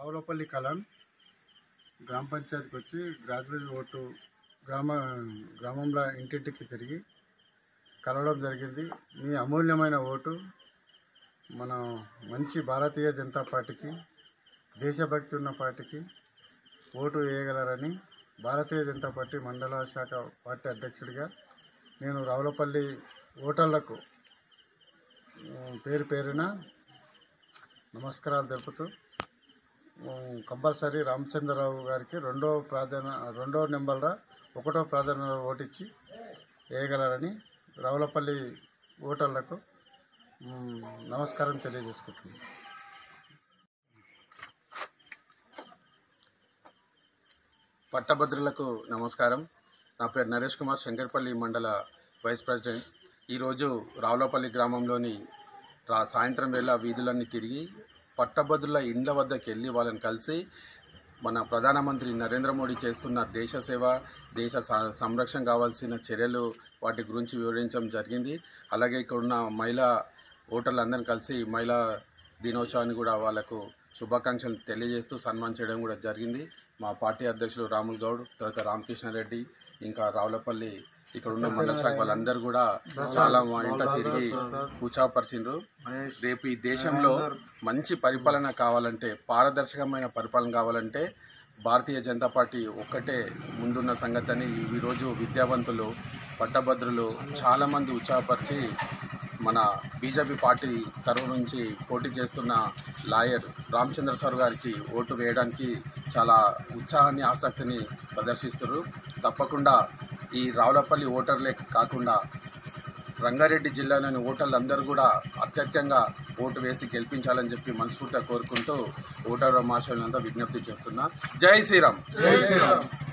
రావులపల్లి కలాన్ గ్రామ పంచాయతీకి వచ్చి గ్రాడ్యుయేట్ ఓటు గ్రామ గ్రామంలో ఇంటింటికి తిరిగి కలవడం జరిగింది మీ అమూల్యమైన ఓటు మన మంచి భారతీయ జనతా పార్టీకి దేశభక్తి ఉన్న పార్టీకి ఓటు వేయగలరని భారతీయ జనతా పార్టీ మండల శాఖ పార్టీ అధ్యక్షుడిగా నేను రావులపల్లి ఓటర్లకు ఉమ్, పేరు పేరున నమస్కారాలు తెలుపుతూ ఉమ్, కంపల్సరీ రామచంద్రరావు గారికి రెండో ప్రాధాన్య రెండో నెంబర్లో ఒకటో ప్రాధాన్యత ఓటిచ్చి వేయగలరని రావులపల్లి ఓటర్లకు ఉమ్, నమస్కారం తెలియజేసుకుంటున్నాను పట్టభద్రులకు నమస్కారం నా పేరు నరేష్ కుమార్ శంకర్పల్లి మండల వైస్ ప్రెసిడెంట్ ఈరోజు రావులపల్లి గ్రామంలోని రా సాయంత్రం వేళ వీధులన్నీ తిరిగి పట్టభద్రుల ఇండ్ల వద్దకు వెళ్ళి వాళ్ళని కలిసి మన ప్రధానమంత్రి నరేంద్ర మోడీ చేస్తున్న దేశ సేవ దేశ స- సంరక్షణ కావాల్సిన చర్యలు వాటి గురించి వివరించడం జరిగింది అలాగే ఇక్కడ ఉన్న మహిళా ఓటర్లందరినీ కలిసి మహిళా దినోత్సవాన్ని కూడా వాళ్ళకు శుభాకాంక్షలు తెలియజేస్తూ సన్మానం చేయడం కూడా జరిగింది మా పార్టీ అధ్యక్షులు రాముల్ గౌడ్ తర్వాత రామకృష్ణారెడ్డి ఇంకా రావులపల్లి ఇక్కడ ఉన్న మండల శాఖ వాళ్ళందరూ కూడా చాలా మా ఇంట తిరిగి ఉత్సాహపరిచిండ్రు రేపు ఈ దేశంలో మంచి పరిపాలన కావాలంటే పారదర్శకమైన పరిపాలన కావాలంటే భారతీయ జనతా పార్టీ ఒక్కటే ముందున్న సంగతి అని ఈరోజు విద్యావంతులు పట్టభద్రులు చాలామంది ఉత్సాహపరిచి మన బీజేపీ పార్టీ తరఫు నుంచి పోటీ చేస్తున్న లాయర్ రామచంద్ర సార్ గారికి ఓటు వేయడానికి చాలా ఉత్సాహాన్ని ఆసక్తిని ప్రదర్శిస్తారు తప్పకుండా ఈ రావులపల్లి ఓటర్లే కాకుండా రంగారెడ్డి జిల్లాలోని ఓటర్లందరూ కూడా అత్యధికంగా ఓటు వేసి గెలిపించాలని చెప్పి మనస్ఫూర్తిగా కోరుకుంటూ ఓటర్ మహాశయులంతా విజ్ఞప్తి చేస్తున్నా జై శ్రీరామ్ జై శ్రీరామ్